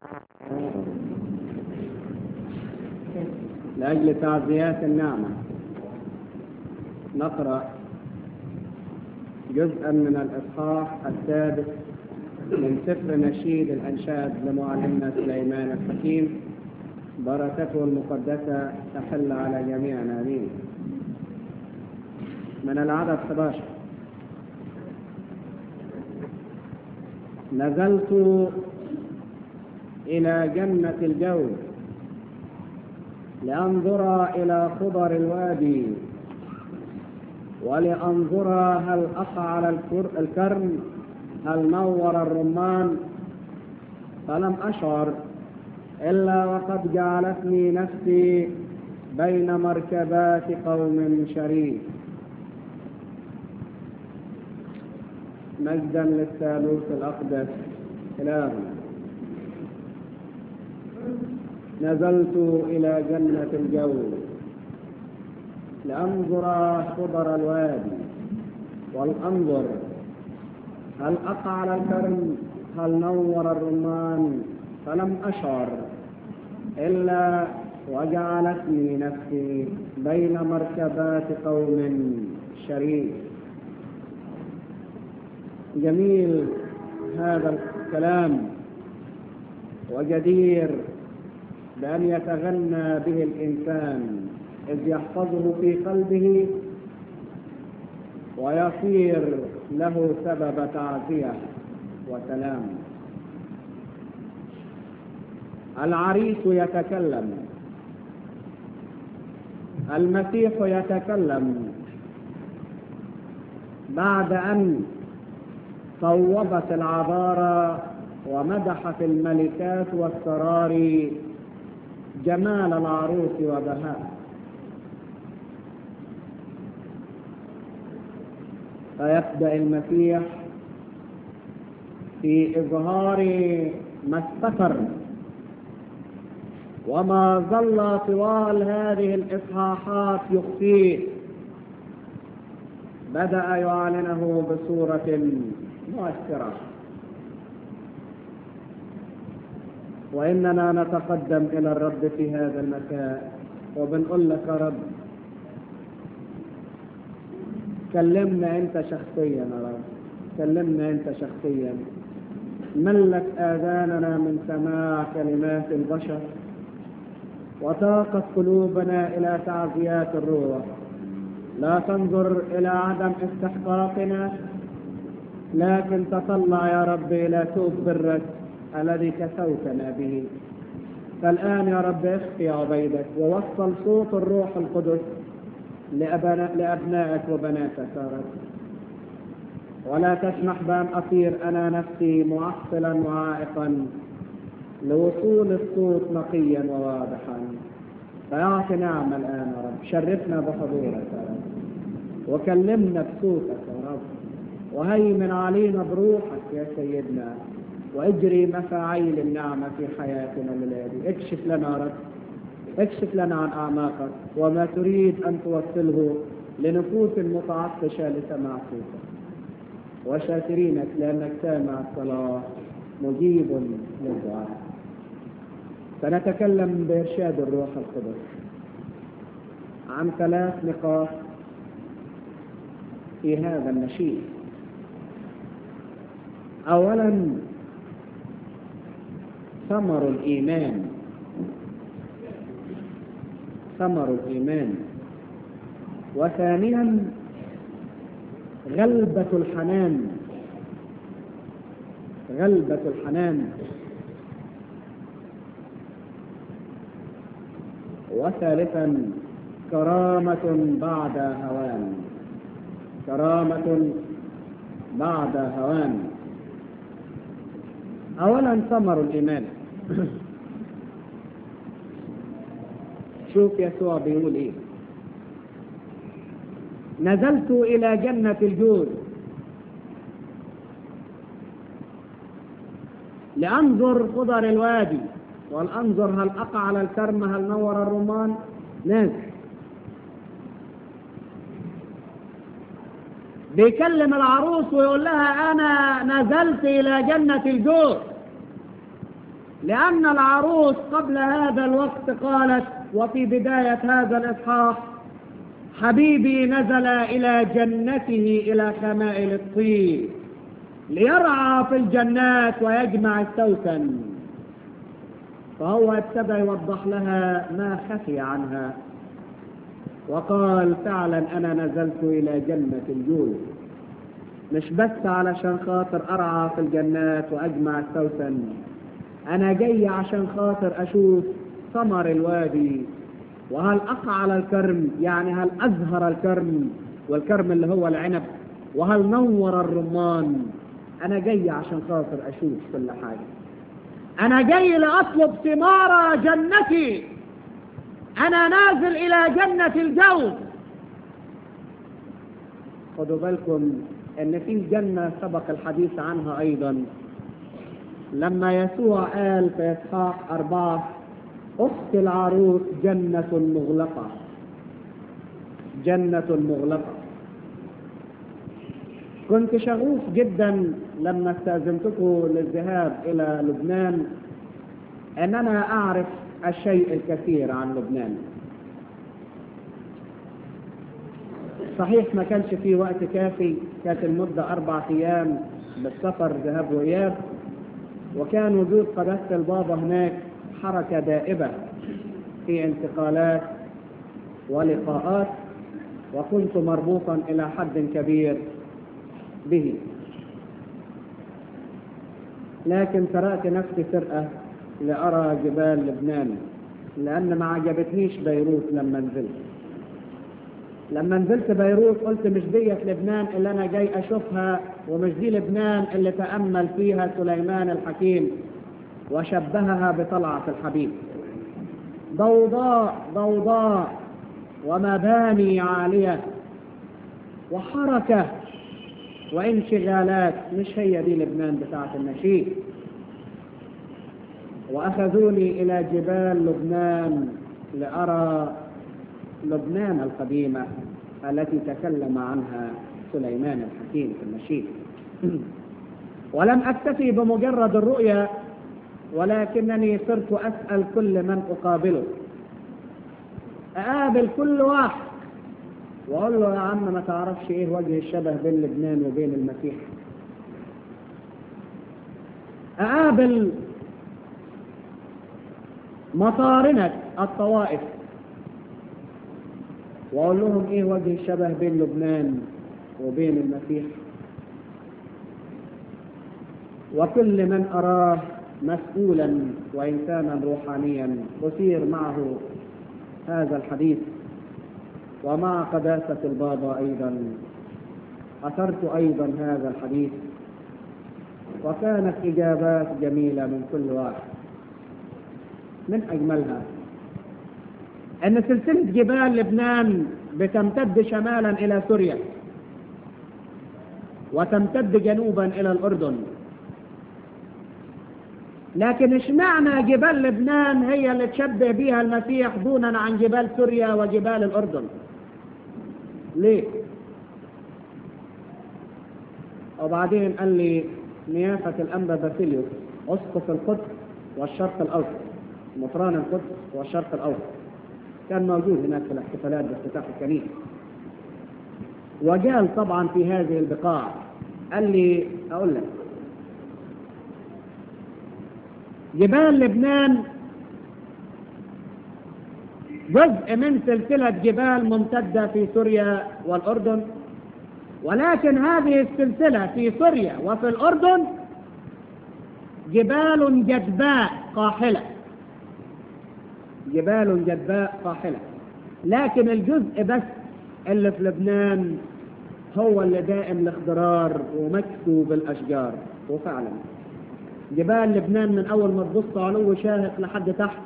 لأجل تعزيات النعمة نقرأ جزءا من الإصحاح السادس من سفر نشيد الأنشاد لمعلمنا سليمان الحكيم بركته المقدسة تحل على جميعنا آمين من العدد 11 نزلت إلى جنة الجو لأنظر إلى خضر الوادي ولأنظر هل أقعر الكرم هل نور الرمان فلم أشعر إلا وقد جعلتني نفسي بين مركبات قوم شريف مجدا للثالوث الأقدس إلهنا نزلت إلى جنة الجو لأنظر خضر الوادي ولأنظر هل أقع الكرم هل نور الرمان فلم أشعر إلا وجعلتني نفسي بين مركبات قوم شريف جميل هذا الكلام وجدير بأن يتغنى به الإنسان إذ يحفظه في قلبه ويصير له سبب تعزية وسلام العريس يتكلم المسيح يتكلم بعد أن صوبت العذارى ومدحت الملكات والسراري جمال العروس وبهاء فيبدأ المسيح في إظهار ما استتر وما ظل طوال هذه الإصحاحات يخفيه بدأ يعلنه بصورة مؤثرة وإننا نتقدم إلى الرب في هذا المساء وبنقول لك يا رب كلمنا أنت شخصيا يا رب كلمنا أنت شخصيا ملك آذاننا من سماع كلمات البشر وطاقت قلوبنا إلى تعزيات الروح لا تنظر إلى عدم استحقاقنا لكن تطلع يا رب إلى توب برك الذي كسوتنا به فالآن يا رب اخفي عبيدك ووصل صوت الروح القدس لأبناء لأبنائك وبناتك يا رب ولا تسمح بأن أصير أنا نفسي معطلا وعائقا لوصول الصوت نقيا وواضحا فيعطي نعمة الآن يا رب شرفنا بحضورك يا رب وكلمنا بصوتك يا رب وهيمن علينا بروحك يا سيدنا واجري مفاعيل النعمة في حياتنا الليلة اكشف لنا يا رب اكشف لنا عن أعماقك وما تريد أن توصله لنفوس متعطشة لسماع صوتك وشاكرينك لأنك سامع الصلاة مجيب للدعاء سنتكلم بإرشاد الروح القدس عن ثلاث نقاط في هذا النشيد أولا ثمر الإيمان ثمر الإيمان وثانيا غلبة الحنان غلبة الحنان وثالثا كرامة بعد هوان كرامة بعد هوان أولا ثمر الإيمان شوف يسوع بيقول إيه نزلت إلى جنة الجود لأنظر خضر الوادي ولأنظر هل أقع على الكرم هل نور الرمان نازل بيكلم العروس ويقول لها أنا نزلت إلى جنة الجود لأن العروس قبل هذا الوقت قالت وفي بداية هذا الإصحاح حبيبي نزل إلى جنته إلى خمائل الطين ليرعى في الجنات ويجمع السوسن فهو ابتدى يوضح لها ما خفي عنها وقال فعلا أنا نزلت إلى جنة الجول مش بس علشان خاطر أرعى في الجنات وأجمع السوسن أنا جاي عشان خاطر أشوف ثمر الوادي وهل أقع على الكرم يعني هل أزهر الكرم والكرم اللي هو العنب وهل نور الرمان أنا جاي عشان خاطر أشوف كل حاجة أنا جاي لأطلب ثمار جنتي أنا نازل إلى جنة الجو خدوا بالكم إن في جنة سبق الحديث عنها أيضا لما يسوع قال في إصحاح أربعة أخت العروس جنة مغلقة جنة مغلقة كنت شغوف جدا لما استأذنتكم للذهاب إلى لبنان أن أنا أعرف الشيء الكثير عن لبنان صحيح ما كانش في وقت كافي كانت المدة أربع أيام بالسفر ذهاب وإياب وكان وجود قداسة البابا هناك حركة دائبة في انتقالات ولقاءات وكنت مربوطا إلى حد كبير به لكن تركت نفسي سرقة لأرى جبال لبنان لأن ما عجبتنيش بيروت لما نزلت لما نزلت بيروت قلت مش ديت لبنان اللي أنا جاي أشوفها ومش دي لبنان اللي تأمل فيها سليمان الحكيم وشبهها بطلعة الحبيب ضوضاء ضوضاء ومباني عالية وحركة وانشغالات مش هي دي لبنان بتاعة النشيد وأخذوني إلى جبال لبنان لأرى لبنان القديمة التي تكلم عنها سليمان الحكيم في النشيد ولم أكتفي بمجرد الرؤية ولكنني صرت أسأل كل من أقابله أقابل كل واحد وأقول له يا عم ما تعرفش إيه وجه الشبه بين لبنان وبين المسيح أقابل مطارنة الطوائف وأقول لهم إيه وجه الشبه بين لبنان وبين المسيح وكل من أراه مسؤولا وإنسانا روحانيا أثير معه هذا الحديث ومع قداسة البابا أيضا أثرت أيضا هذا الحديث وكانت إجابات جميلة من كل واحد من أجملها أن سلسلة جبال لبنان بتمتد شمالا إلى سوريا وتمتد جنوبا إلى الأردن لكن اشمعنى جبال لبنان هي اللي تشبه بها المسيح دونا عن جبال سوريا وجبال الأردن ليه وبعدين قال لي نيافة الأنبا باسيليوس أسقف القدس والشرق الأوسط مطران القدس والشرق الأوسط كان موجود هناك في الاحتفالات بافتتاح الكنيسة وجال طبعا في هذه البقاع قال لي أقول لك جبال لبنان جزء من سلسلة جبال ممتدة في سوريا والأردن ولكن هذه السلسلة في سوريا وفي الأردن جبال جدباء قاحلة جبال جدباء قاحلة لكن الجزء بس اللي في لبنان هو اللي دائم الاخضرار ومكسو بالأشجار وفعلا جبال لبنان من أول ما تبص علو شاهق لحد تحت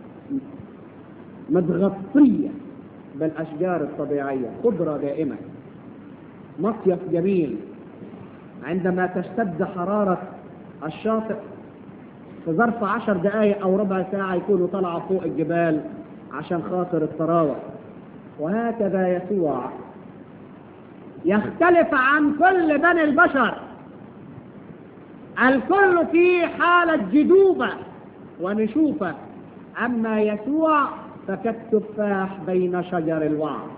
متغطية بالأشجار الطبيعية خضرة دائمة مصيف جميل عندما تشتد حرارة الشاطئ في ظرف عشر دقائق أو ربع ساعة يكونوا طلعوا فوق الجبال عشان خاطر الطراوة وهكذا يسوع يختلف عن كل بني البشر الكل في حالة جدوبة ونشوفه أما يسوع فكالتفاح بين شجر الوعظ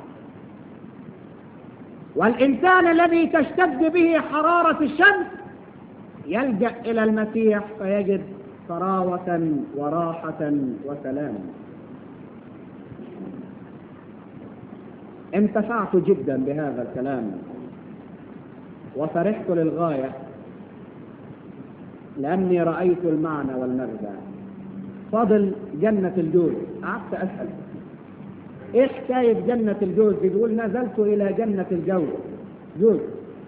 والإنسان الذي تشتد به حرارة الشمس يلجأ إلى المسيح فيجد طراوة وراحة وسلاما انتفعت جدا بهذا الكلام وفرحت للغاية لأني رأيت المعنى والمغزى فاضل جنة الجوز قعدت أسأل إيه حكاية جنة الجوز بيقول نزلت إلى جنة الجوز جوز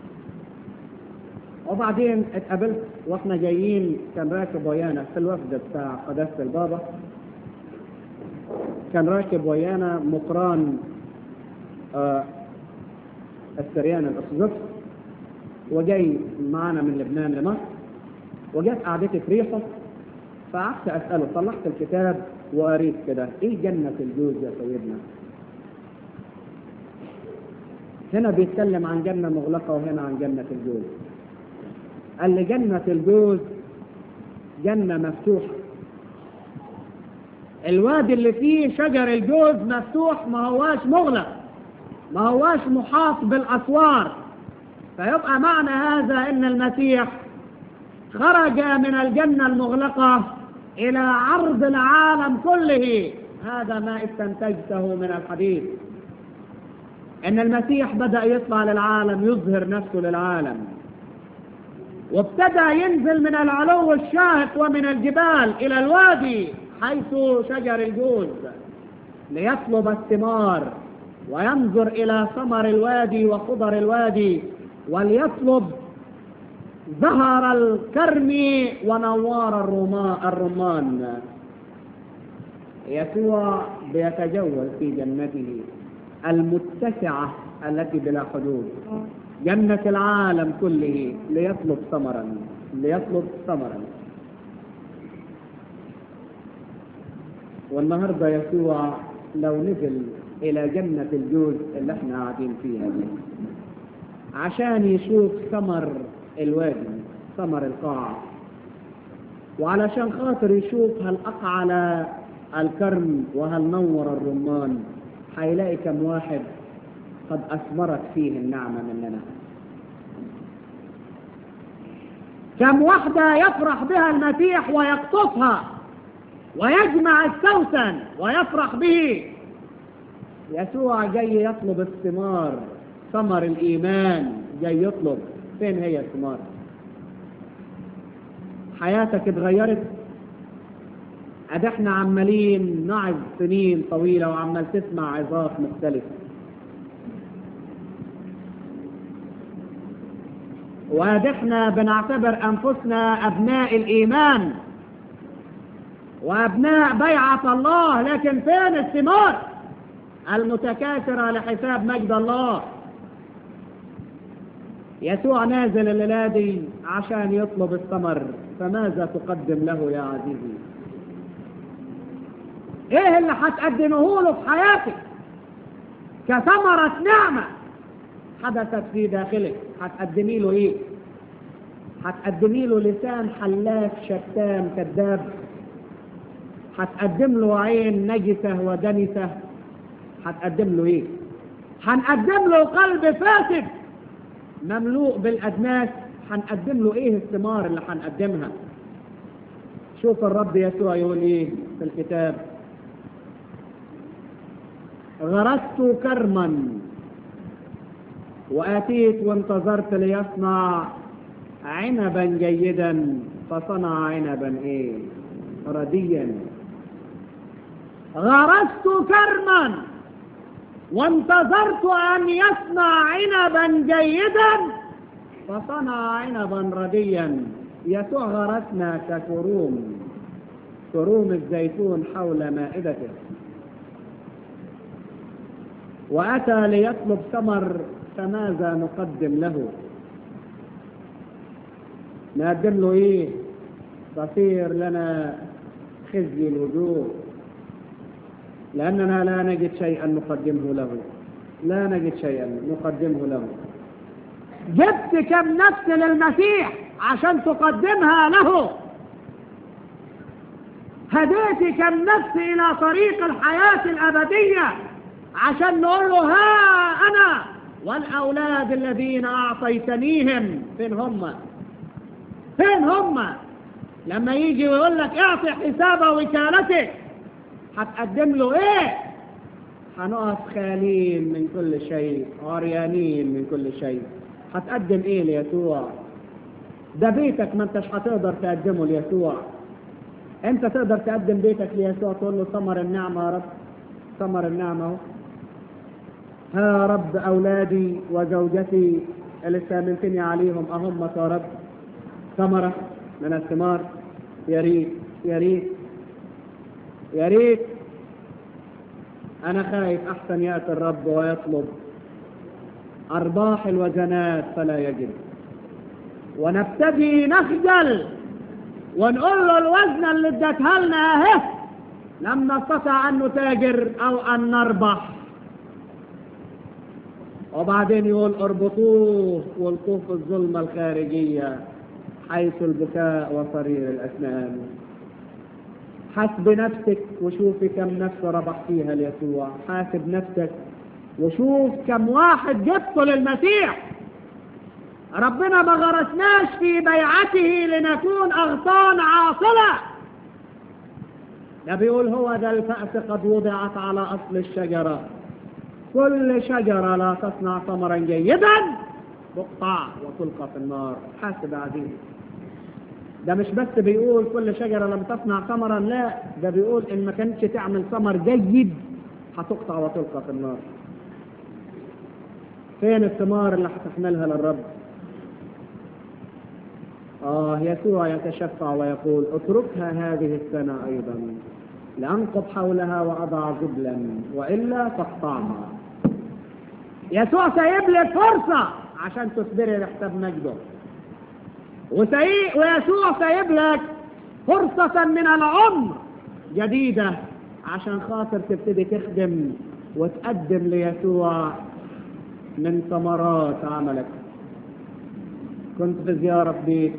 وبعدين اتقابلت واحنا جايين كان راكب ويانا في الوفد بتاع قداسة البابا كان راكب ويانا مقران آه السريان الأرثوذكس وجاي معنا من لبنان لمصر وجت قعدتي في ريحه فقعدت اساله طلعت الكتاب وقريت كده ايه جنه الجوز يا سيدنا هنا بيتكلم عن جنه مغلقه وهنا عن جنه الجوز قال لي جنه الجوز جنه مفتوحه الوادي اللي فيه شجر الجوز مفتوح ما هواش مغلق ما هواش محاط بالاسوار فيبقى معنى هذا ان المسيح خرج من الجنة المغلقة إلى عرض العالم كله هذا ما استنتجته من الحديث إن المسيح بدأ يطلع للعالم يظهر نفسه للعالم وابتدى ينزل من العلو الشاهق ومن الجبال إلى الوادي حيث شجر الجوز ليطلب الثمار وينظر إلى ثمر الوادي وخضر الوادي وليطلب ظهر الكرم ونوار الرمان يسوع بيتجول في جنته المتسعة التي بلا حدود جنة العالم كله ليطلب ثمرا ليطلب ثمرا والنهارده يسوع لو نزل إلى جنة الجوز اللي احنا قاعدين فيها دي عشان يشوف ثمر الوادي ثمر القاع وعلشان خاطر يشوف هل أقعل الكرم وهل نور الرمان هيلاقي كم واحد قد أثمرت فيه النعمة مننا كم واحدة يفرح بها المسيح ويقطفها ويجمع السوسن ويفرح به يسوع جاي يطلب الثمار ثمر الإيمان جاي يطلب فين هي الثمار حياتك اتغيرت ادي احنا عمالين نعظ سنين طويله وعمال تسمع عظات مختلفه وادي احنا بنعتبر انفسنا ابناء الايمان وابناء بيعه الله لكن فين الثمار المتكاثره لحساب مجد الله يسوع نازل الليلة دي عشان يطلب الثمر فماذا تقدم له يا عزيزي ايه اللي هتقدمه له في حياتك كثمرة نعمة حدثت في داخلك هتقدمي له ايه هتقدمي له لسان حلاف شتام كذاب هتقدم له عين نجسة ودنسة هتقدم له ايه هنقدم له قلب فاسد مملوء بالأدناس هنقدم له ايه الثمار اللي هنقدمها شوف الرب يسوع يقول ايه في الكتاب غرست كرما واتيت وانتظرت ليصنع عنبا جيدا فصنع عنبا ايه رديا غرست كرما وانتظرت أن يصنع عنبا جيدا فصنع عنبا رديا يسوع غرسنا ككروم كروم الزيتون حول مائدته وأتى ليطلب ثمر فماذا نقدم له نقدم له إيه تصير لنا خزي الوجوه لأننا لا نجد شيئا نقدمه له لا نجد شيئا نقدمه له جبت كم نفس للمسيح عشان تقدمها له هديت كم نفس إلى طريق الحياة الأبدية عشان نقول له ها أنا والأولاد الذين أعطيتنيهم فين هم فين هم لما يجي ويقول لك اعطي حساب وكالتك هتقدم له ايه هنقف خالين من كل شيء عريانين من كل شيء هتقدم ايه ليسوع ده بيتك ما انتش هتقدر تقدمه ليسوع انت تقدر تقدم بيتك ليسوع تقول له ثمر النعمة يا رب ثمر النعمة اهو ها رب اولادي وزوجتي اللي سامنتني عليهم اهم يا رب ثمرة من الثمار يا ريت يا ريت يا ريت انا خايف احسن ياتي الرب ويطلب ارباح الوزنات فلا يجد ونبتدي نخجل ونقول له الوزن اللي ادتها لنا اهي لم نستطع ان نتاجر او ان نربح وبعدين يقول اربطوه والقوه في الظلمه الخارجيه حيث البكاء وصرير الاسنان حسب نفسك وشوفي كم نفس ربحتيها ليسوع حاسب نفسك وشوف كم واحد جبته للمسيح ربنا ما غرسناش في بيعته لنكون أغصان عاصلة ده بيقول هو ذا الفأس قد وضعت على أصل الشجرة كل شجرة لا تصنع ثمرا جيدا تقطع وتلقى في النار حاسب عزيزي ده مش بس بيقول كل شجرة لم تصنع ثمرا لا ده بيقول إن ما كانتش تعمل ثمر جيد هتقطع وتلقى في النار فين الثمار اللي هتحملها للرب آه يسوع يتشفع ويقول اتركها هذه السنة أيضا لأنقض حولها وأضع جبلا وإلا تقطعها يسوع سايب لك فرصة عشان تصبري لحساب مجده وسي... ويسوع سايب لك فرصة من العمر جديدة عشان خاطر تبتدي تخدم وتقدم ليسوع من ثمرات عملك كنت في زيارة في بيت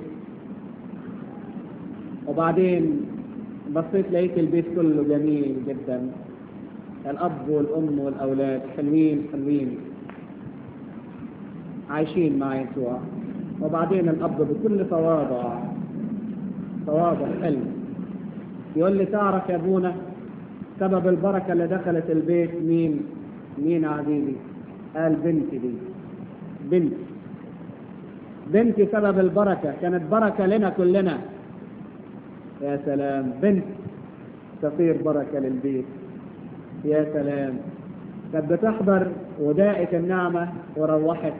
وبعدين بصيت لقيت البيت كله جميل جدا الأب والأم والأولاد حلوين حلوين عايشين مع يسوع وبعدين الأب بكل تواضع تواضع حلو يقول لي تعرف يا ابونا سبب البركة اللي دخلت البيت مين مين عزيزي قال بنتي دي بنتي بنتي سبب البركة كانت بركة لنا كلنا يا سلام بنت تصير بركة للبيت يا سلام كانت بتحضر وداءة النعمة وروحت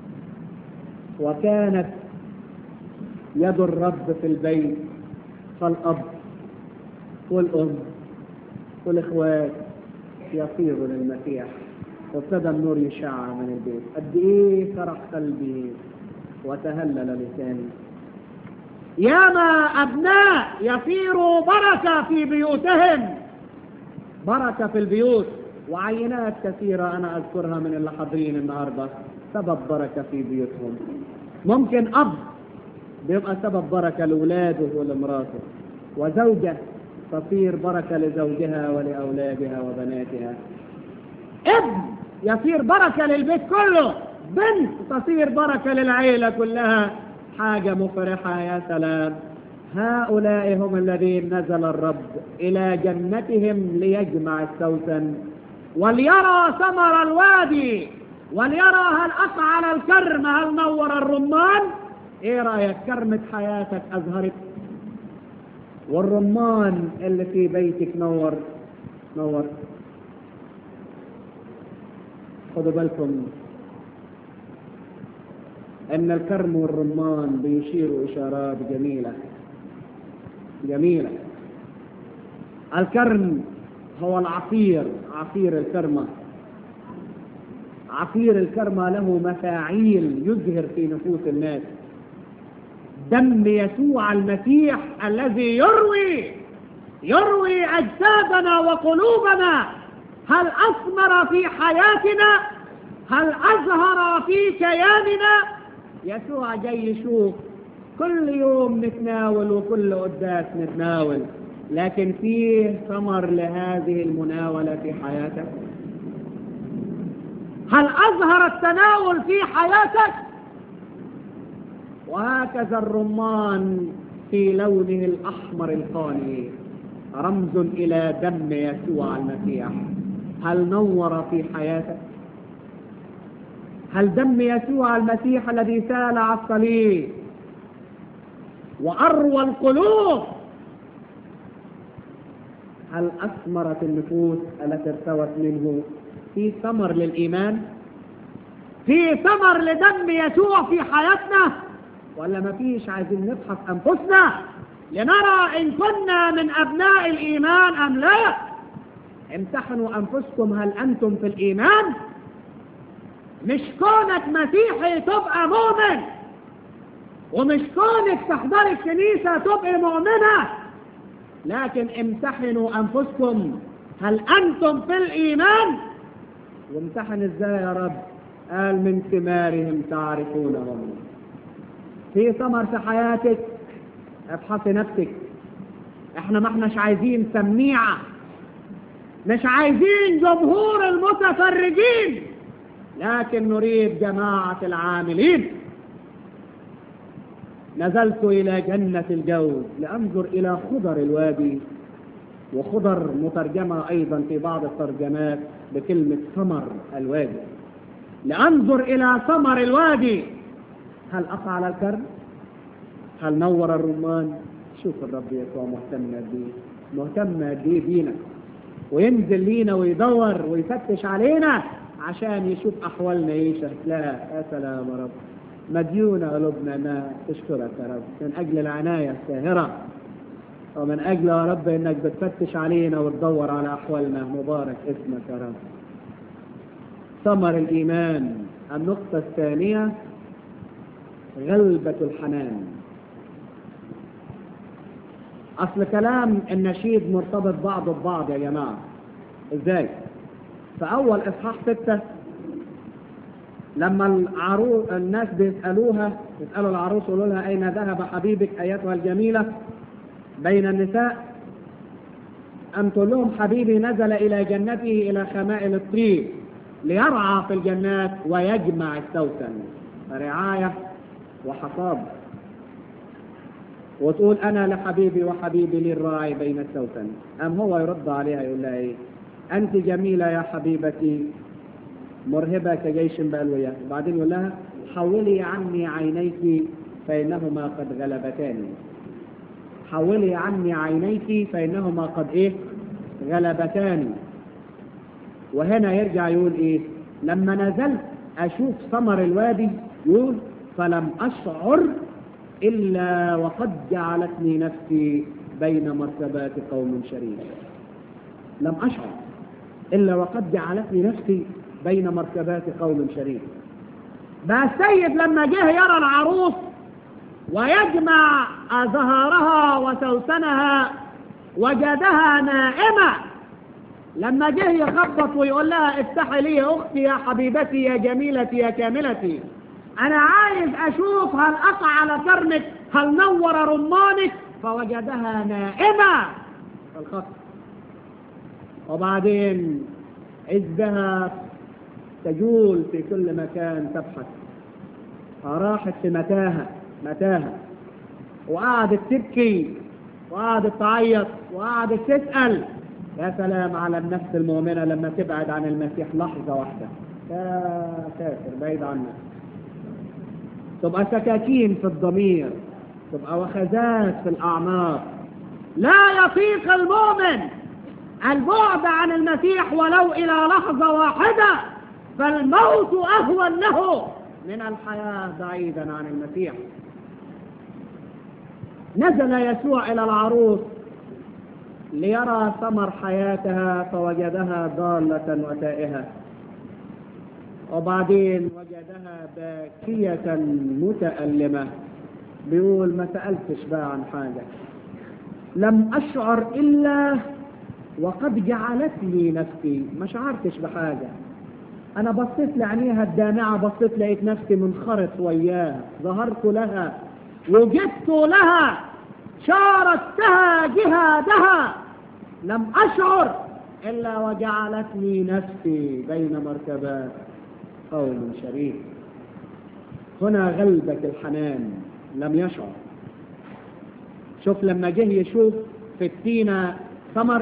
وكانت يد الرب في البيت فالأب والأم والإخوات يصيروا للمسيح وابتدى النور يشع من البيت قد إيه فرح قلبي وتهلل لساني ياما أبناء يصيروا بركة في بيوتهم بركة في البيوت وعينات كثيرة أنا أذكرها من اللي حاضرين النهاردة سبب بركة في بيوتهم ممكن أب بيبقى سبب بركة لأولاده ولمراته وزوجة تصير بركة لزوجها ولأولادها وبناتها ابن يصير بركة للبيت كله بنت تصير بركة للعيلة كلها حاجة مفرحة يا سلام هؤلاء هم الذين نزل الرب إلى جنتهم ليجمع السوسن وليرى ثمر الوادي وليرى هل أفعل الكرم هل نور الرمان ايه رأيك كرمة حياتك أزهرت والرمان اللي في بيتك نور نور خدوا بالكم ان الكرم والرمان بيشيروا اشارات جميلة جميلة الكرم هو العصير عصير الكرمة عصير الكرمة له مفاعيل يزهر في نفوس الناس دم يسوع المسيح الذي يروي يروي أجسادنا وقلوبنا هل أثمر في حياتنا هل أزهر في كياننا يسوع جاي يشوف كل يوم نتناول وكل قداس نتناول لكن فيه ثمر لهذه المناولة في حياتك هل أظهر التناول في حياتك وهكذا الرمان في لونه الأحمر القاني رمز إلى دم يسوع المسيح هل نور في حياتك هل دم يسوع المسيح الذي سال على الصليب وأروى القلوب هل أثمرت النفوس التي ارتوت منه في ثمر للإيمان في ثمر لدم يسوع في حياتنا ولا ما فيش عايزين نفحص أنفسنا لنرى إن كنا من أبناء الإيمان أم لا امتحنوا أنفسكم هل أنتم في الإيمان مش كونك مسيحي تبقى مؤمن ومش كونك تحضري الكنيسة تبقى مؤمنة لكن امتحنوا أنفسكم هل أنتم في الإيمان وامتحن ازاي يا رب قال من ثمارهم تعرفونهم في ثمر في حياتك افحصي نفسك احنا ما احناش عايزين سميعة مش عايزين جمهور المتفرجين لكن نريد جماعة العاملين نزلت إلى جنة الجوز لأنظر إلى خضر الوادي وخضر مترجمة أيضا في بعض الترجمات بكلمة ثمر الوادي لأنظر إلى ثمر الوادي هل أقع على الكرم هل نور الرمان شوف الرب يسوع مهتم قد ايه مهتم قد ايه بينا وينزل لينا ويدور ويفتش علينا عشان يشوف احوالنا ايه شكلها يا سلام يا رب مديونة قلوبنا ما تشكرك يا رب من اجل العناية الساهرة ومن اجل يا رب انك بتفتش علينا وتدور على احوالنا مبارك اسمك يا رب ثمر الايمان النقطة الثانية غلبة الحنان اصل كلام النشيد مرتبط بعضه ببعض يا جماعة ازاي فاول اصحاح ستة لما العروس الناس بيسألوها يسألوا العروس يقولوا لها اين ذهب حبيبك ايتها الجميلة بين النساء أم تقول لهم حبيبي نزل إلى جنته إلى خمائل الطيب ليرعى في الجنات ويجمع السوسن رعاية وحصاد وتقول أنا لحبيبي وحبيبي لي الراعي بين السوسن أم هو يرد عليها يقول لها إيه أنت جميلة يا حبيبتي مرهبة كجيش بألوية وبعدين يقول لها حولي عني عينيك فإنهما قد غلبتاني حولي عني عينيك فإنهما قد إيه غلبتاني وهنا يرجع يقول إيه لما نزلت أشوف ثمر الوادي يقول فلم أشعر إلا وقد جعلتني نفسي بين مرتبات قوم شريف لم أشعر إلا وقد جعلتني نفسي بين مرتبات قوم شريف بقى السيد لما جه يرى العروس ويجمع زهارها وسوسنها وجدها نائمة لما جه يخبط ويقول لها افتحي لي يا اختي يا حبيبتي يا جميلتي يا كاملتي انا عايز اشوف هل اقع على كرمك هل نور رمانك فوجدها نائمة الخط وبعدين عزها تجول في كل مكان تبحث راحت في متاهة متاهة وقعدت تبكي وقعدت تعيط وقعدت تسأل يا سلام على النفس المؤمنة لما تبعد عن المسيح لحظة واحدة يا ساتر بعيد عنك تبقى سكاكين في الضمير تبقى وخزات في الأعماق لا يطيق المؤمن البعد عن المسيح ولو إلى لحظة واحدة فالموت أهون له من الحياة بعيدا عن المسيح نزل يسوع إلى العروس ليرى ثمر حياتها فوجدها ضالة وتائهة وبعدين وجدها باكية متألمة بيقول ما سألتش بقى عن حاجة لم أشعر إلا وقد جعلتني نفسي ما شعرتش بحاجة أنا بصيت لعينيها الدامعة بصيت لقيت نفسي منخرط وياها ظهرت لها وجدت لها شاركتها جهادها لم أشعر إلا وجعلتني نفسي بين مركبات قوم شريك هنا غلبة الحنان لم يشعر شوف لما جه يشوف في التينة ثمر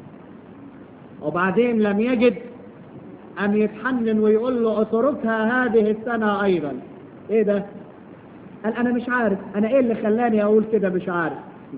وبعدين لم يجد أن يتحنن ويقول له اتركها هذه السنة أيضا إيه ده؟ قال أنا مش عارف أنا إيه اللي خلاني أقول كده مش عارف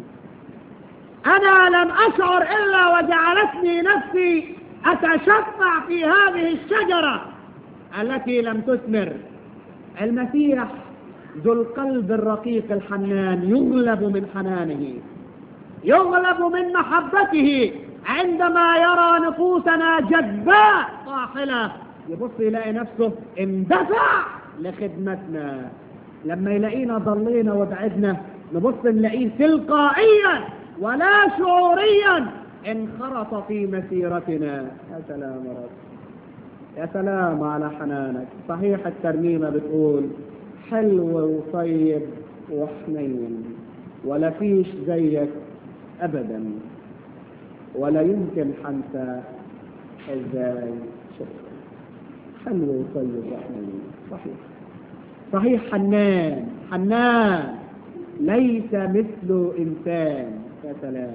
أنا لم أشعر إلا وجعلتني نفسي أتشفع في هذه الشجرة التي لم تثمر المسيح ذو القلب الرقيق الحنان يغلب من حنانه يغلب من محبته عندما يرى نفوسنا جذباء طاحلة يبص يلاقي نفسه اندفع لخدمتنا لما يلاقينا ضلينا وبعدنا نبص نلاقيه تلقائيا ولا شعوريا انخرط في مسيرتنا يا سلام يا رب يا سلام على حنانك صحيح الترنيمة بتقول حلو وطيب وحنين ولا فيش زيك أبدا ولا يمكن حنسى ازاي شكرا حلو وطيب وحنين صحيح صحيح حنان حنان ليس مثله إنسان يا سلام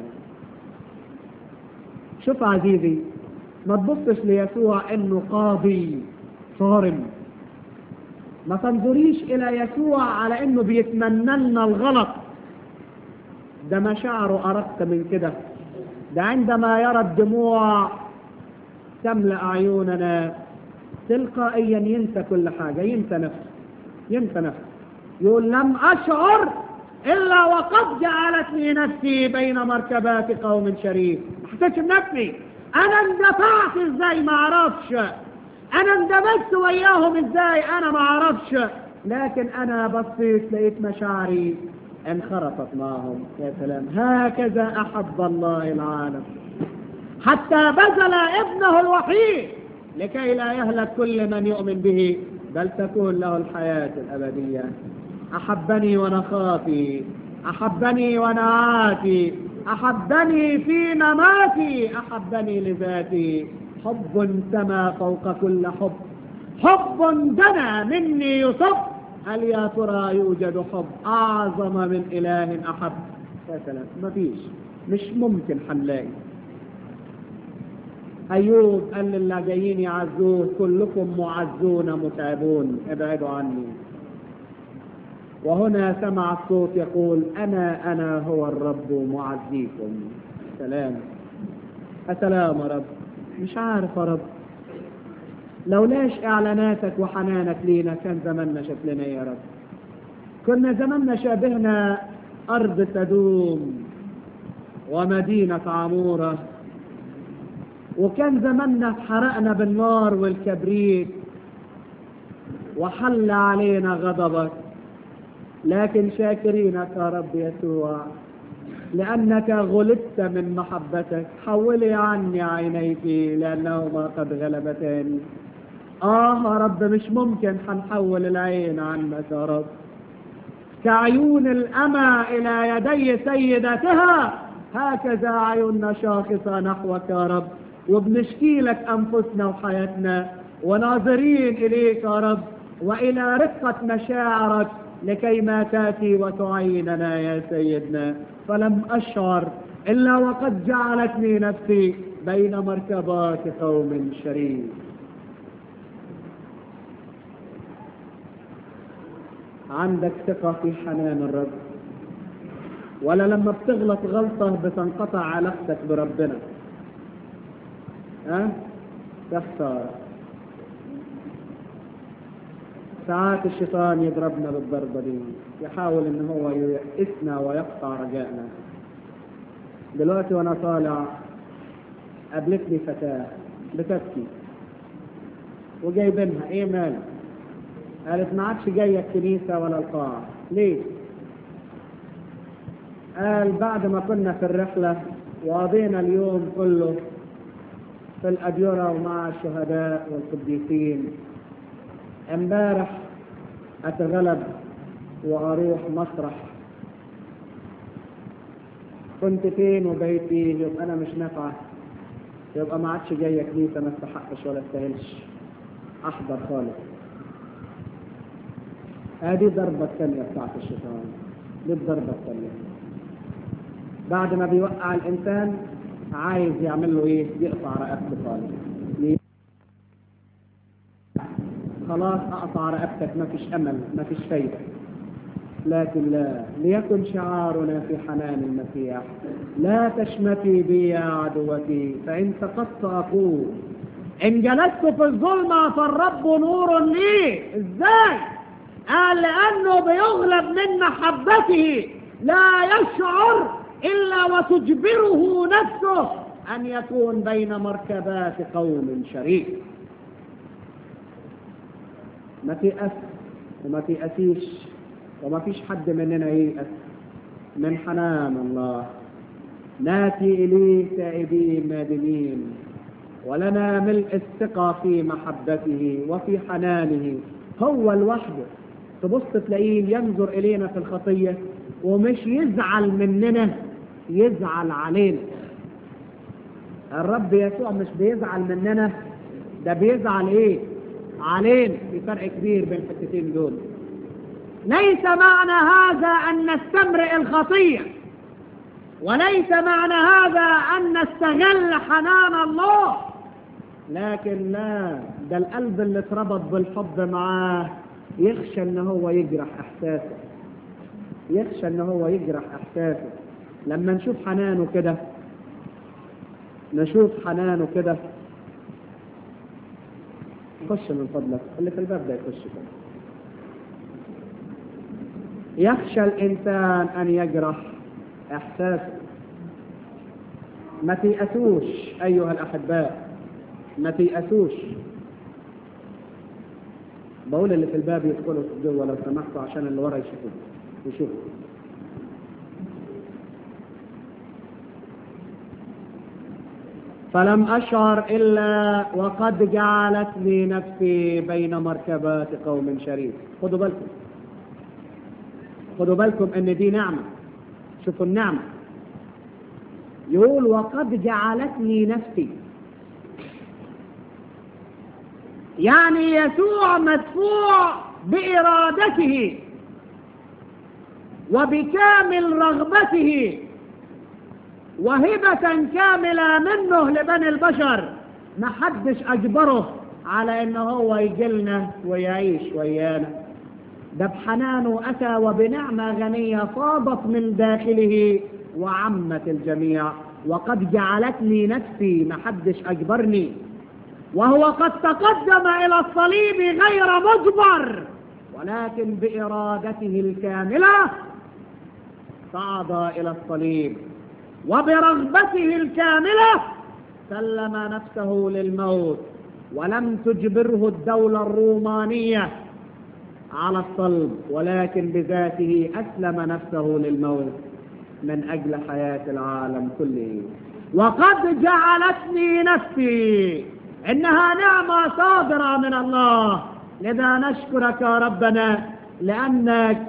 شوف عزيزي ما تبصش ليسوع انه قاضي صارم ما تنظريش الى يسوع على انه بيتمنى لنا الغلط ده مشاعره ارق من كده ده عندما يرى الدموع تملا اعيننا تلقائيا ينسى كل حاجه ينسى نفسه ينسى نفسه يقول لم اشعر الا وقد جعلتني نفسي بين مركبات قوم شريف ما حسيتش بنفسي انا اندفعت ازاي ما اعرفش انا اندمجت وياهم ازاي انا ما اعرفش لكن انا بصيت لقيت مشاعري انخرطت معهم يا سلام هكذا احب الله العالم حتى بذل ابنه الوحيد لكي لا يهلك كل من يؤمن به بل تكون له الحياة الأبدية أحبني وأنا خافي أحبني وأنا عاتي أحبني في مماتي أحبني لذاتي حب سما فوق كل حب حب دنا مني يصب هل يا ترى يوجد حب أعظم من إله أحب يا سلام مفيش مش ممكن حنلاقي أيوب قال للي جايين يعزوه كلكم معزون متعبون ابعدوا عني وهنا سمع الصوت يقول أنا أنا هو الرب معزيكم سلام السلام يا رب مش عارف يا رب لولاش إعلاناتك وحنانك لينا كان زماننا شكلنا إيه يا رب كنا زماننا شابهنا أرض سدوم ومدينة عمورة وكان زماننا اتحرقنا بالنار والكبريت وحل علينا غضبك لكن شاكرينك يا رب يسوع لأنك غلبت من محبتك حولي عني عينيك لأنهما قد غلبتاني آه يا رب مش ممكن حنحول العين عنك يا رب كعيون الأمى إلى يدي سيدتها هكذا عيوننا شاخصة نحوك يا رب وبنشكي لك أنفسنا وحياتنا وناظرين إليك يا رب وإلى رقة مشاعرك لكي ما تأتي وتعيننا يا سيدنا فلم أشعر إلا وقد جعلتني نفسي بين مركبات قوم شريف عندك ثقة في حنان الرب ولا لما بتغلط غلطة بتنقطع علاقتك بربنا ها تخسر ساعات الشيطان يضربنا بالضربة دي يحاول ان هو ييأسنا ويقطع رجائنا دلوقتي وانا طالع قابلتني فتاة بتبكي وجايبينها ايه مالك قالت ما عادش جاية الكنيسة ولا القاعة ليه قال بعد ما كنا في الرحلة وقضينا اليوم كله في الأديرة ومع الشهداء والقديسين امبارح اتغلب واروح مسرح كنت فين وبقيت فين يبقى انا مش نافعه يبقى ما عادش جايه كنيسه ما استحقش ولا استاهلش احضر خالص هذه الضربه الثانيه بتاعت الشيطان دي الضربه الثانيه بعد ما بيوقع الانسان عايز يعمل له ايه يقطع رقبته خالص خلاص اقطع رقبتك ما فيش امل ما فيش فايده لكن لا ليكن شعارنا في حنان المسيح لا تشمتي بي يا عدوتي فإن سقطت أقول إن جلست في الظلمة فالرب نور لي إزاي؟ قال لأنه بيغلب من محبته لا يشعر إلا وتجبره نفسه أن يكون بين مركبات قوم شريك ما تيأس وما تيأسيش وما فيش حد مننا ييأس من حنان الله ناتي إليه تائبين نادمين ولنا ملء الثقة في محبته وفي حنانه هو لوحده تبص تلاقيه ينظر إلينا في الخطية ومش يزعل مننا يزعل علينا الرب يسوع مش بيزعل مننا ده بيزعل ايه علينا في فرق كبير بين الحتتين دول ليس معنى هذا أن نستمرئ الخطية وليس معنى هذا أن نستغل حنان الله لكن لا ده القلب اللي اتربط بالحب معاه يخشى ان هو يجرح احساسه يخشى ان هو يجرح احساسه لما نشوف حنانه كده نشوف حنانه كده خش من فضلك اللي في الباب ده يخش كده يخشى الإنسان أن يجرح إحساسه ما تيأسوش أيها الأحباء ما تيأسوش بقول اللي في الباب يدخلوا جوه لو سمحتوا عشان اللي ورا يشوفوا يشوفوا فلم أشعر إلا وقد جعلتني نفسي بين مركبات قوم شريف خدوا بالكم خدوا بالكم ان دي نعمة شوفوا النعمة يقول وقد جعلتني نفسي يعني يسوع مدفوع بإرادته وبكامل رغبته وهبة كاملة منه لبني البشر ما حدش أجبره على إن هو يجلنا ويعيش ويانا ده بحنانه أتى وبنعمة غنية فاضت من داخله وعمت الجميع وقد جعلتني نفسي ما حدش أجبرني وهو قد تقدم إلى الصليب غير مجبر ولكن بإرادته الكاملة صعد إلى الصليب وبرغبته الكاملة سلم نفسه للموت ولم تجبره الدولة الرومانية على الصلب ولكن بذاته أسلم نفسه للموت من أجل حياة العالم كله وقد جعلتني نفسي إنها نعمة صادرة من الله لذا نشكرك يا ربنا لأنك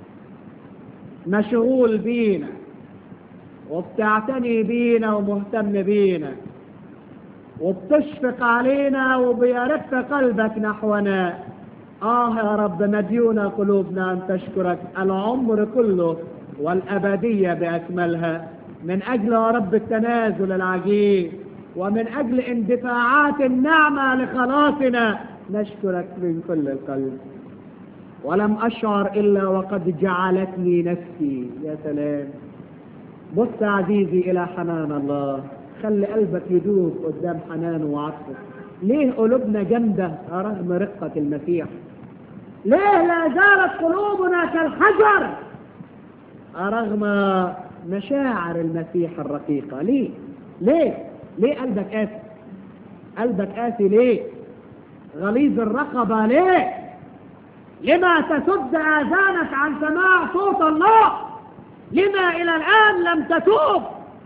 مشغول بينا وبتعتني بينا ومهتم بينا وبتشفق علينا وبيرف قلبك نحونا آه يا رب مديونة قلوبنا أن تشكرك العمر كله والأبدية بأكملها من أجل يا رب التنازل العجيب ومن أجل اندفاعات النعمة لخلاصنا نشكرك من كل القلب ولم أشعر إلا وقد جعلتني نفسي يا سلام بص عزيزي إلى حنان الله خلي قلبك يدوب قدام حنانه وعطفه ليه قلوبنا جامدة رغم رقة المسيح ليه لا زالت قلوبنا كالحجر رغم مشاعر المسيح الرقيقة ليه ليه ليه قلبك قاسي قلبك قاسي ليه غليظ الرقبة ليه لما تسد آذانك عن سماع صوت الله لما إلى الآن لم تتوب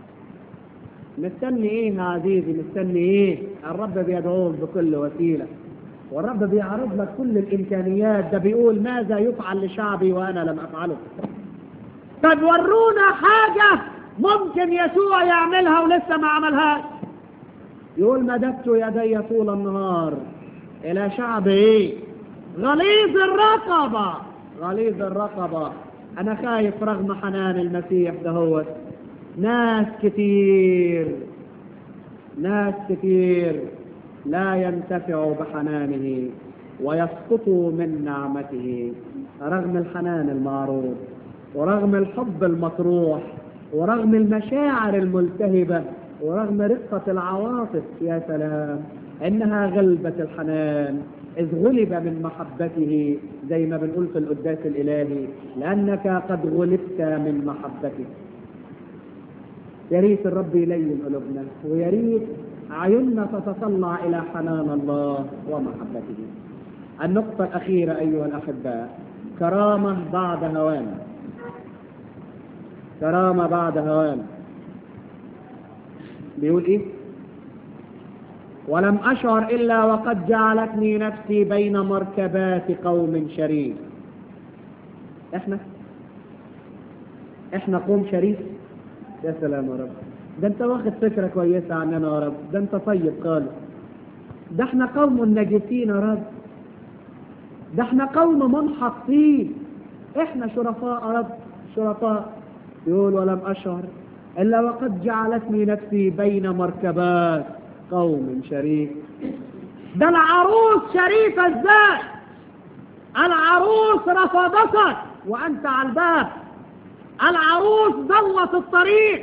مستني ايه يا عزيزي مستني ايه الرب بيدعوك بكل وسيلة والرب بيعرض لك كل الامكانيات ده بيقول ماذا يفعل لشعبي وانا لم افعله طب ورونا حاجة ممكن يسوع يعملها ولسه ما عملهاش يقول مددت يدي طول النهار الى شعب ايه غليظ الرقبة غليظ الرقبة انا خايف رغم حنان المسيح دهوت ناس كتير ناس كتير لا ينتفعوا بحنانه ويسقطوا من نعمته رغم الحنان المعروف ورغم الحب المطروح ورغم المشاعر الملتهبة ورغم رقة العواطف يا سلام إنها غلبة الحنان إذ غلب من محبته زي ما بنقول في القداس الإلهي لأنك قد غلبت من محبته يا ريت الرب يلين قلوبنا ويا ريت عيوننا تتطلع إلى حنان الله ومحبته النقطة الأخيرة أيها الأحباء كرامة بعد هوان كرامة بعد هوان بيقول إيه ولم أشعر إلا وقد جعلتني نفسي بين مركبات قوم شريف إحنا إحنا قوم شريف يا سلام يا رب ده أنت واخد فكرة كويسة عننا يا رب ده أنت طيب خالص ده إحنا قوم نجسين يا رب ده إحنا قوم منحطين إحنا شرفاء يا رب شرفاء يقول ولم أشعر إلا وقد جعلتني نفسي بين مركبات قوم شريف ده العروس شريفة ازاي العروس رفضتك وأنت على الباب العروس ضلت الطريق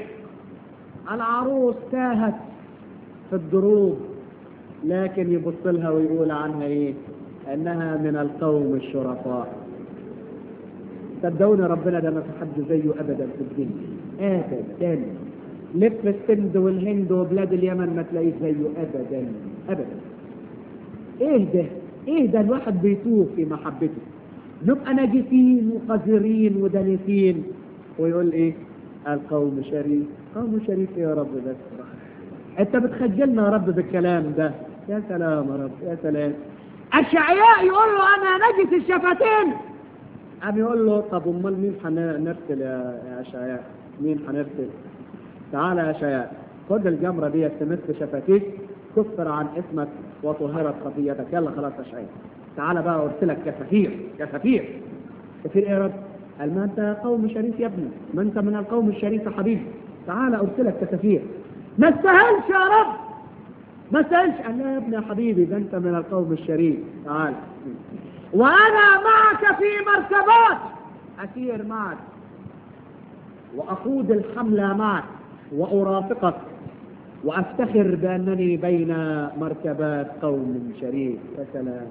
العروس تاهت في الدروب لكن يبص لها ويقول عنها ايه انها من القوم الشرفاء صدقوني ربنا ده ما في حد زيه ابدا في الدنيا ابدا لف السند والهند وبلاد اليمن ما تلاقيش زيه ابدا ابدا ايه ده ايه ده الواحد بيتوه في محبته نبقى ناجسين وقذرين ودنسين ويقول ايه القوم شريف قوم شريف يا رب بس انت بتخجلنا يا رب بالكلام ده يا سلام يا رب يا سلام الشعياء يقول له انا نجس الشفتين قام يقول له طب امال مين هنرسل يا يا شعياء مين هنرسل تعالى يا شعياء خد الجمره دي تمس شفتيك كفر عن اسمك وطهرت خطيتك يلا خلاص يا شعياء تعالى بقى ارسلك كسفير كسفير كسفير ايه يا رب قال ما انت قوم شريف يا ابني ما انت من القوم الشريف يا حبيبي تعالى ارسلك كسفير ما استاهلش يا رب ما استاهلش قال لا يا ابني يا حبيبي ده انت من القوم الشريف تعال وانا معك في مركبات اسير معك واقود الحمله معك وارافقك وافتخر بانني بين مركبات قوم شريف يا سلام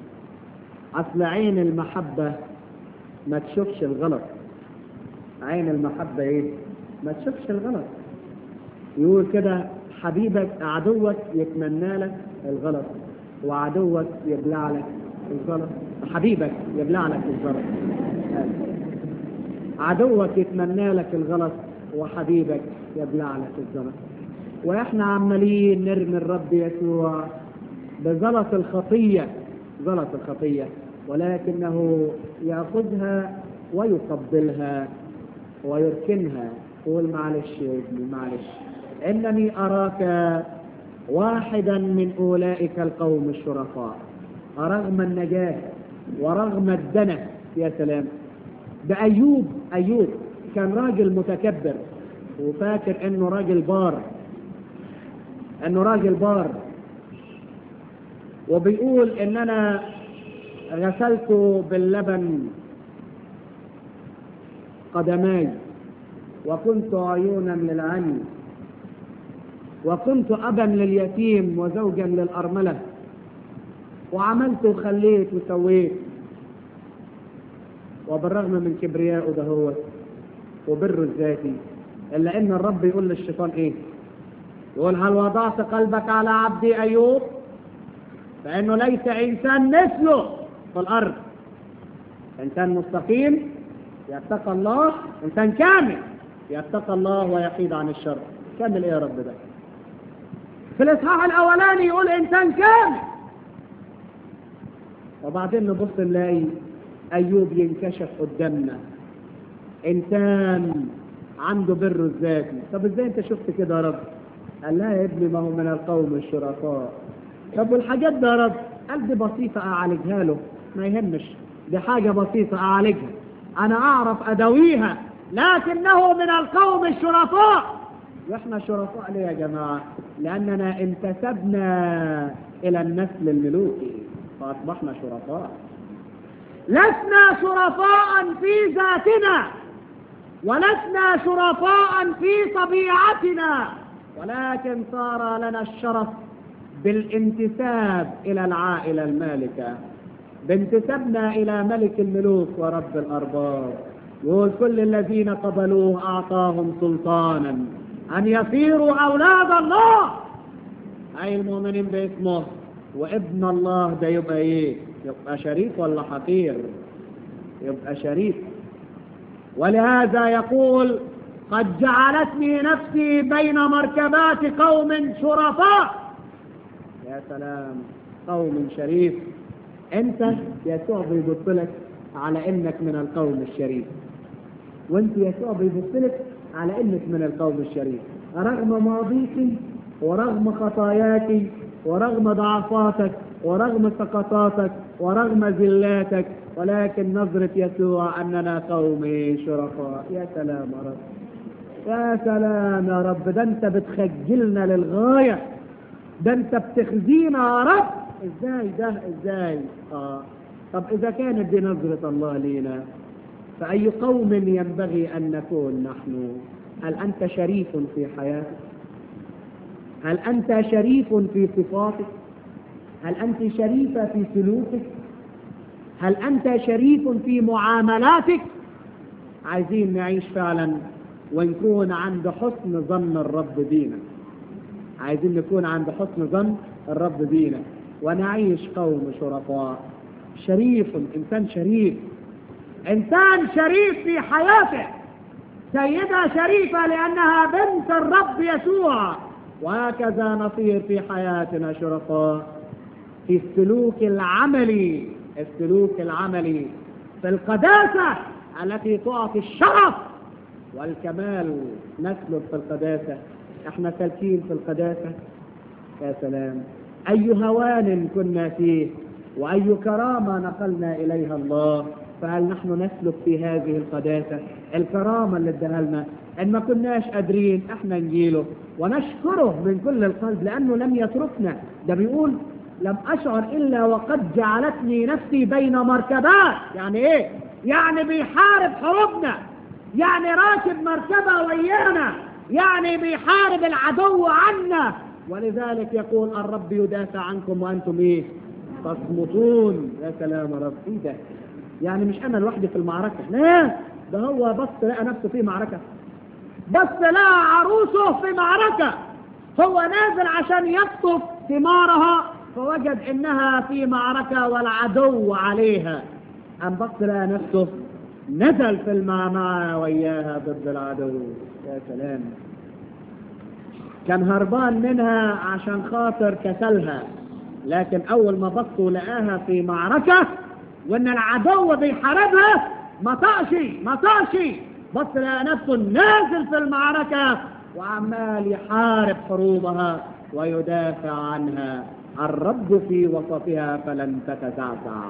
اصل عين المحبه ما تشوفش الغلط عين المحبه ايه ما تشوفش الغلط يقول كده حبيبك عدوك يتمنى لك الغلط وعدوك يبلع لك الغلط حبيبك يبلع لك الغلط عدوك يتمنى لك الغلط وحبيبك يبلع لك الغلط واحنا عمالين نرمي الرب يسوع بزلط الخطية زلط الخطية ولكنه يأخذها ويقبلها ويركنها قول معلش يا ابني معلش إنني أراك واحدا من أولئك القوم الشرفاء رغم النجاة ورغم الدنس يا سلام ده أيوب أيوب كان راجل متكبر وفاكر إنه راجل بار إنه راجل بار وبيقول إن أنا غسلت باللبن قدماي وكنت عيونا للعلي وكنت أبا لليتيم وزوجا للأرملة وعملت وخليت وسويت وبالرغم من كبريائه ده هو وبره الذاتي إلا إن الرب يقول للشيطان إيه يقول هل وضعت قلبك على عبدي أيوب فإنه ليس إنسان مثله في الأرض إنسان مستقيم يتقى الله إنسان كامل يتقى الله ويحيد عن الشر كمل إيه يا رب ده في الإصحاح الأولاني يقول إنسان كامل وبعدين نبص نلاقي أيوب ينكشف قدامنا إنسان عنده بر الذاتي طب ازاي انت شفت كده يا رب قال لا يا ابني ما هو من القوم الشرفاء طب والحاجات ده يا رب قال دي بسيطة أعالجها له ما يهمش دي حاجة بسيطة أعالجها أنا أعرف أدويها لكنه من القوم الشرفاء واحنا شرفاء ليه يا جماعة لأننا انتسبنا إلى النسل الملوكي فأصبحنا شرفاء لسنا شرفاء في ذاتنا ولسنا شرفاء في طبيعتنا ولكن صار لنا الشرف بالانتساب إلى العائلة المالكة بانتسابنا إلى ملك الملوك ورب الأرباب يقول كل الذين قبلوه أعطاهم سلطانا أن يصيروا أولاد الله أي المؤمنين باسمه وابن الله ده يبقى إيه؟ يبقى شريف ولا حقير؟ يبقى شريف ولهذا يقول قد جعلتني نفسي بين مركبات قوم شرفاء يا سلام قوم شريف انت يسوع بيبص لك على انك من القوم الشريف وانت يسوع بيبص لك على انك من القوم الشريف رغم ماضيك ورغم خطاياك ورغم ضعفاتك ورغم سقطاتك ورغم زلاتك ولكن نظرة يسوع أننا قوم شرفاء يا سلام يا رب يا سلام يا رب ده أنت بتخجلنا للغاية ده أنت بتخزينا يا رب إزاي ده إزاي آه طب إذا كانت دي نظرة الله لينا فأي قوم ينبغي أن نكون نحن هل أنت شريف في حياتك هل أنت شريف في صفاتك هل أنت شريفة في سلوكك هل أنت شريف في معاملاتك عايزين نعيش فعلا ونكون عند حسن ظن الرب بينا عايزين نكون عند حسن ظن الرب بينا ونعيش قوم شرفاء شريف إنسان شريف إنسان شريف في حياته سيدة شريفة لأنها بنت الرب يسوع وهكذا نصير في حياتنا شرفاء في السلوك العملي السلوك العملي في القداسة التي تعطي الشرف والكمال نسلك في القداسة احنا سالكين في القداسة يا سلام أي هوان كنا فيه وأي كرامة نقلنا إليها الله فهل نحن نسلك في هذه القداسة الكرامة اللي اداها لنا إن ما كناش قادرين احنا نجيله ونشكره من كل القلب لأنه لم يتركنا ده بيقول لم أشعر إلا وقد جعلتني نفسي بين مركبات يعني إيه؟ يعني بيحارب حروبنا يعني راكب مركبة ويانا يعني بيحارب العدو عنا ولذلك يقول الرب يدافع عنكم وأنتم إيه؟ تصمتون يا سلام يا رب إيه ده؟ يعني مش أنا لوحدي في المعركة لا ده هو بص لقى نفسه في معركة بص لقى عروسه في معركة هو نازل عشان يقطف ثمارها فوجد انها في معركة والعدو عليها أم بص لقى نفسه نزل في المعمعة وياها ضد العدو يا سلام كان هربان منها عشان خاطر كسلها لكن أول ما بصوا لقاها في معركة وإن العدو بيحاربها ما طقش ما طقش بص لقى نفسه نازل في المعركة وعمال يحارب حروبها ويدافع عنها الرب في وسطها فلن تتزعزع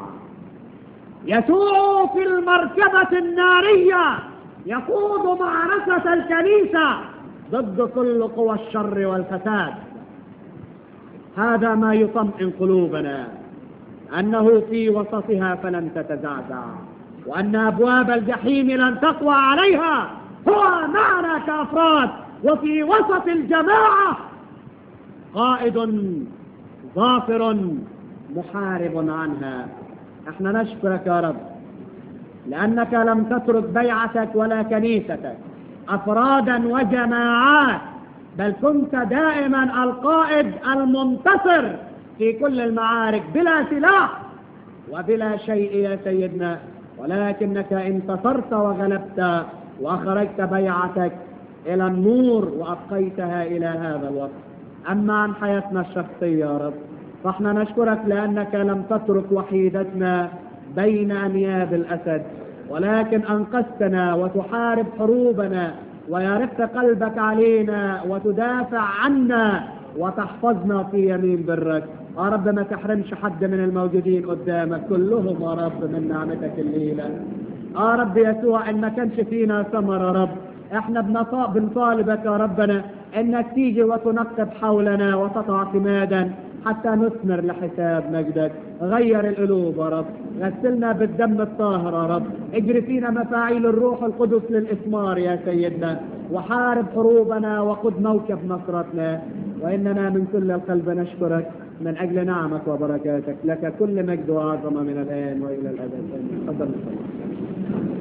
يسوع في المركبة النارية يقود معركة الكنيسة ضد كل قوى الشر والفساد هذا ما يطمئن قلوبنا أنه في وسطها فلن تتزعزع وأن أبواب الجحيم لن تقوى عليها هو معنا كأفراد وفي وسط الجماعة قائد ظافر محارب عنها احنا نشكرك يا رب لأنك لم تترك بيعتك ولا كنيستك أفرادا وجماعات بل كنت دائما القائد المنتصر في كل المعارك بلا سلاح وبلا شيء يا سيدنا ولكنك انتصرت وغلبت وأخرجت بيعتك إلى النور وأبقيتها إلى هذا الوقت أما عن حياتنا الشخصية يا رب فاحنا نشكرك لأنك لم تترك وحيدتنا بين أنياب الأسد ولكن أنقذتنا وتحارب حروبنا ويرق قلبك علينا وتدافع عنا وتحفظنا في يمين برك يا رب ما تحرمش حد من الموجودين قدامك كلهم يا رب من نعمتك الليلة يا رب يسوع ان ما كانش فينا ثمر يا رب احنا بنطا- بنطالبك يا ربنا انك تيجي وتنقب حولنا وتضع اعتمادا حتى نثمر لحساب مجدك غير القلوب يا رب غسلنا بالدم الطاهر يا رب اجري فينا مفاعيل الروح القدس للإثمار يا سيدنا وحارب حروبنا وقد موكب نصرتنا وإننا من كل القلب نشكرك من أجل نعمك وبركاتك لك كل مجد وعظمة من الآن وإلى الأبد آمين. تفضل نصلي.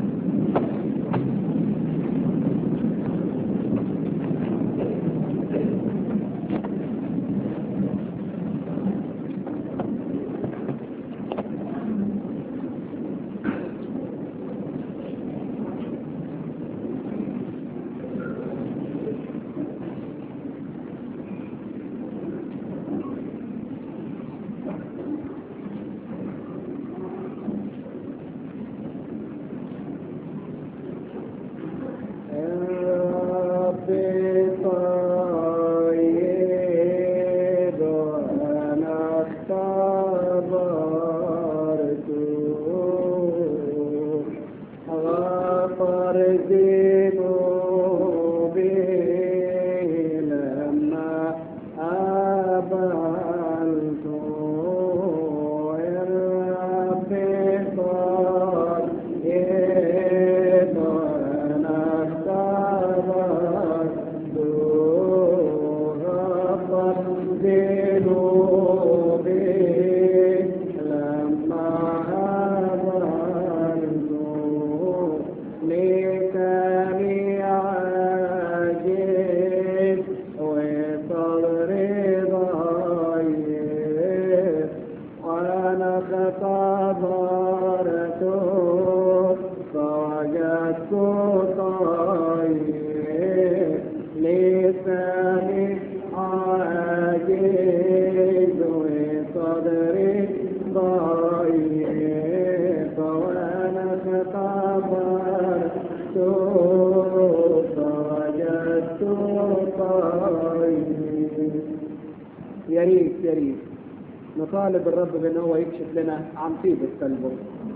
يا ريت يا ريت نطالب الرب بان هو يكشف لنا عن طيبة قلبه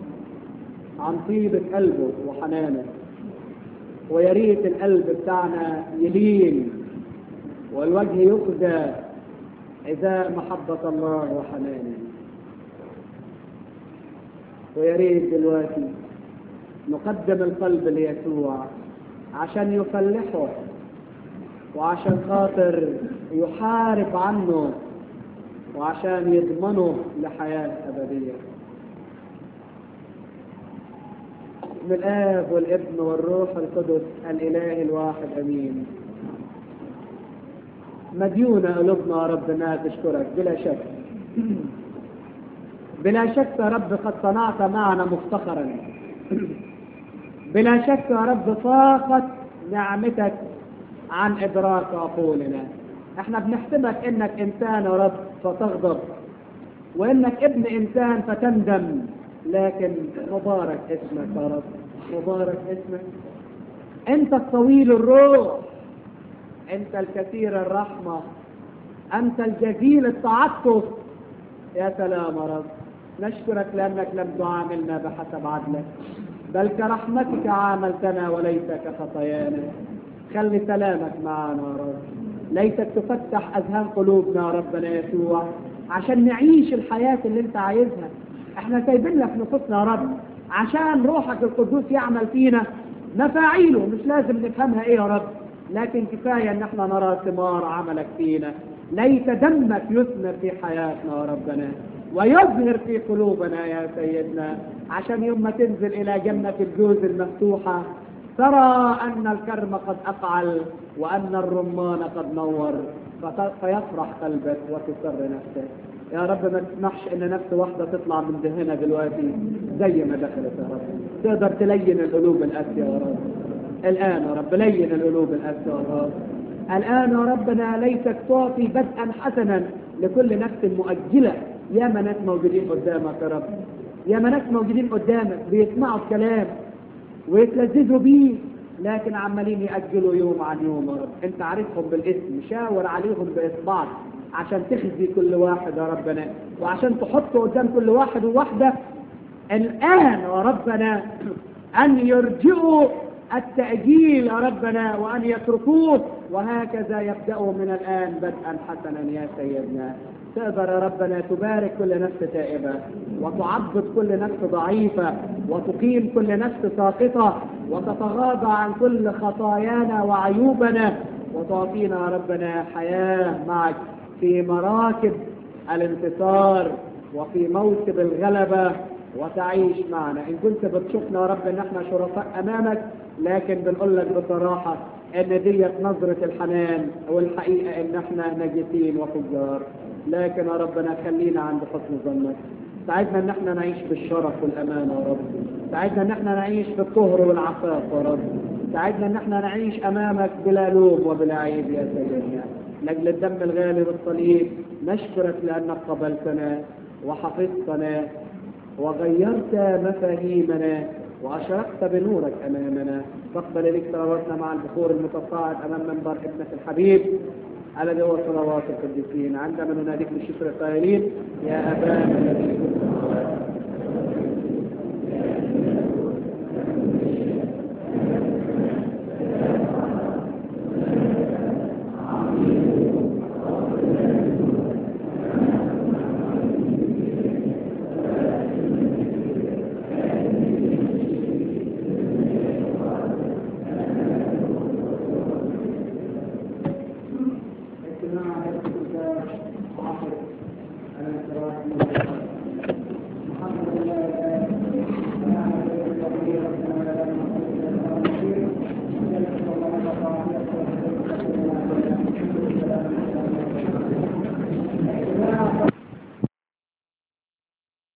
عن طيبة قلبه وحنانه ويا ريت القلب بتاعنا يلين والوجه يخدى إذا محبة الله وحنانه ويا ريت دلوقتي نقدم القلب ليسوع عشان يفلحه وعشان خاطر يحارب عنه وعشان يضمنه لحياة أبدية من الآب والابن والروح القدس الإله الواحد أمين مديونة قلوبنا يا رب انها تشكرك بلا شك بلا شك يا رب قد صنعت معنا مفتخرا بلا شك يا رب فاقت نعمتك عن إدراك عقولنا احنا بنحسبك انك انسان يا رب فتغضب وانك ابن انسان فتندم لكن مبارك اسمك يا رب مبارك اسمك انت الطويل الروح انت الكثير الرحمة انت الجزيل التعطف يا سلام يا رب نشكرك لانك لم تعاملنا بحسب عدلك بل كرحمتك عاملتنا وليس كخطايانا خلي سلامك معنا يا رب ليتك تفتح اذهان قلوبنا يا ربنا يسوع عشان نعيش الحياة اللي انت عايزها احنا سايبين لك نفوسنا يا رب عشان روحك القدوس يعمل فينا مفاعيله مش لازم نفهمها ايه يا رب لكن كفاية ان احنا نرى ثمار عملك فينا ليت دمك يثمر في حياتنا يا ربنا ويظهر في قلوبنا يا سيدنا عشان يوم ما تنزل الى جنة الجوز المفتوحة ترى ان الكرم قد افعل وان الرمان قد نور فت- فيفرح قلبك وتسر نفسك يا رب ما تسمحش ان نفس واحدة تطلع من دهنة دلوقتي زي ما دخلت يا رب تقدر تلين القلوب القاسية يا رب الآن يا رب لين القلوب القاسية يا رب الآن يا ربنا ليتك تعطي بدءا حسنا لكل نفس مؤجلة يا ما ناس موجودين قدامك يا رب يا ما ناس موجودين قدامك بيسمعوا الكلام ويتلذذوا بيه لكن عمالين يأجلوا يوم عن يوم يا رب انت عارفهم بالاسم شاور عليهم بإصبعك عشان تخزي كل واحد يا ربنا وعشان تحط قدام كل واحد وواحدة الآن يا ربنا أن يرجئوا التأجيل يا ربنا وأن يتركوه وهكذا يبدأوا من الآن بدءا حسنا يا سيدنا تقدر يا ربنا تبارك كل نفس تائبة وتعضد كل نفس ضعيفة وتقيم كل نفس ساقطة وتتغاضى عن كل خطايانا وعيوبنا وتعطينا يا ربنا حياة معك في مراكب الانتصار وفي موكب الغلبة وتعيش معنا إن كنت بتشوفنا يا رب إن احنا شرفاء أمامك لكن بنقول لك بصراحة إن ديت نظرة الحنان والحقيقة إن احنا نجسين وفجار لكن يا ربنا خلينا عند حسن ظنك ساعدنا ان احنا نعيش بالشرف والامانه يا رب ساعدنا ان احنا نعيش بالطهر والعفاف يا رب ساعدنا ان احنا نعيش امامك بلا لوم وبلا عيب يا سيدنا لاجل الدم الغالي بالصليب نشكرك لانك قبلتنا وحفظتنا وغيرت مفاهيمنا واشرقت بنورك امامنا فاقبل لك صلواتنا مع البخور المتصاعد امام منبر ابنك الحبيب الذي هو صلوات القديسين عندما نناديك بالشكر القائلين يا ابانا الذي في السماوات